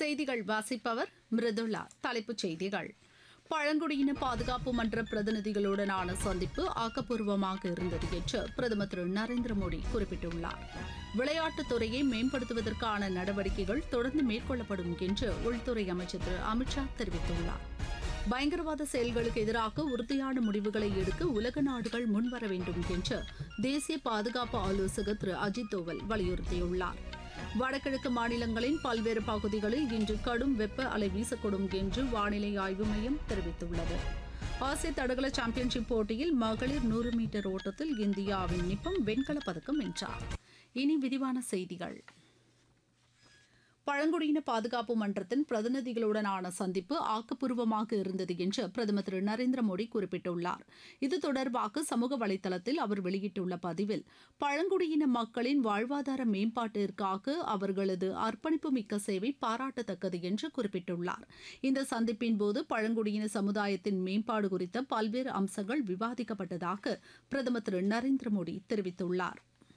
செய்திகள் வாசிப்பவர் மிருதுளா தலைப்புச் செய்திகள் பழங்குடியின பாதுகாப்பு மன்ற பிரதிநிதிகளுடனான சந்திப்பு ஆக்கப்பூர்வமாக இருந்தது என்று பிரதமர் திரு நரேந்திர மோடி குறிப்பிட்டுள்ளார் விளையாட்டுத் துறையை மேம்படுத்துவதற்கான நடவடிக்கைகள் தொடர்ந்து மேற்கொள்ளப்படும் என்று உள்துறை அமைச்சர் திரு அமித்ஷா தெரிவித்துள்ளார் பயங்கரவாத செயல்களுக்கு எதிராக உறுதியான முடிவுகளை எடுக்க உலக நாடுகள் முன்வர வேண்டும் என்று தேசிய பாதுகாப்பு ஆலோசகர் திரு அஜித் தோவல் வலியுறுத்தியுள்ளார் வடகிழக்கு மாநிலங்களின் பல்வேறு பகுதிகளில் இன்று கடும் வெப்ப அலை வீசக்கூடும் என்று வானிலை ஆய்வு மையம் தெரிவித்துள்ளது ஆசிய தடகள சாம்பியன்ஷிப் போட்டியில் மகளிர் நூறு மீட்டர் ஓட்டத்தில் இந்தியாவின் நிப்பம் வெண்கலப் பதக்கம் வென்றார் இனி விரிவான செய்திகள் பழங்குடியின பாதுகாப்பு மன்றத்தின் பிரதிநிதிகளுடனான சந்திப்பு ஆக்கப்பூர்வமாக இருந்தது என்று பிரதமர் திரு நரேந்திர மோடி குறிப்பிட்டுள்ளார் இது தொடர்பாக சமூக வலைதளத்தில் அவர் வெளியிட்டுள்ள பதிவில் பழங்குடியின மக்களின் வாழ்வாதார மேம்பாட்டிற்காக அவர்களது அர்ப்பணிப்பு மிக்க சேவை பாராட்டத்தக்கது என்று குறிப்பிட்டுள்ளார் இந்த சந்திப்பின் போது பழங்குடியின சமுதாயத்தின் மேம்பாடு குறித்த பல்வேறு அம்சங்கள் விவாதிக்கப்பட்டதாக பிரதமர் திரு நரேந்திர மோடி தெரிவித்துள்ளார்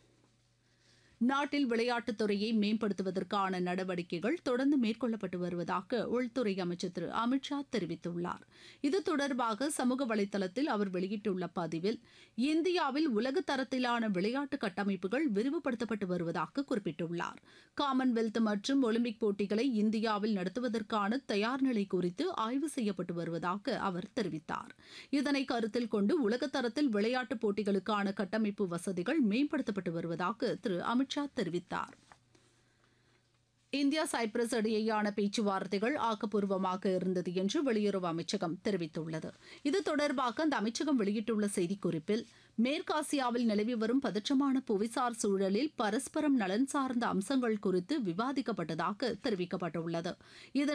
நாட்டில் விளையாட்டுத் துறையை மேம்படுத்துவதற்கான நடவடிக்கைகள் தொடர்ந்து மேற்கொள்ளப்பட்டு வருவதாக உள்துறை அமைச்சர் திரு அமித்ஷா தெரிவித்துள்ளார் இது தொடர்பாக சமூக வலைதளத்தில் அவர் வெளியிட்டுள்ள பதிவில் இந்தியாவில் உலக தரத்திலான விளையாட்டு கட்டமைப்புகள் விரிவுபடுத்தப்பட்டு வருவதாக குறிப்பிட்டுள்ளார் காமன்வெல்த் மற்றும் ஒலிம்பிக் போட்டிகளை இந்தியாவில் நடத்துவதற்கான தயார் நிலை குறித்து ஆய்வு செய்யப்பட்டு வருவதாக அவர் தெரிவித்தார் இதனை கருத்தில் கொண்டு உலகத்தரத்தில் விளையாட்டுப் போட்டிகளுக்கான கட்டமைப்பு வசதிகள் மேம்படுத்தப்பட்டு வருவதாக திரு அமித்ஷா தெரிவித்தார் இந்தியா சைப்ரஸ் இடையேயான பேச்சுவார்த்தைகள் ஆக்கப்பூர்வமாக இருந்தது என்று வெளியுறவு அமைச்சகம் தெரிவித்துள்ளது இது தொடர்பாக அந்த அமைச்சகம் வெளியிட்டுள்ள செய்திக்குறிப்பில் மேற்காசியாவில் நிலவி வரும் பதற்றமான புவிசார் சூழலில் பரஸ்பரம் நலன் சார்ந்த அம்சங்கள் குறித்து விவாதிக்கப்பட்டதாக தெரிவிக்கப்பட்டுள்ளது இதன்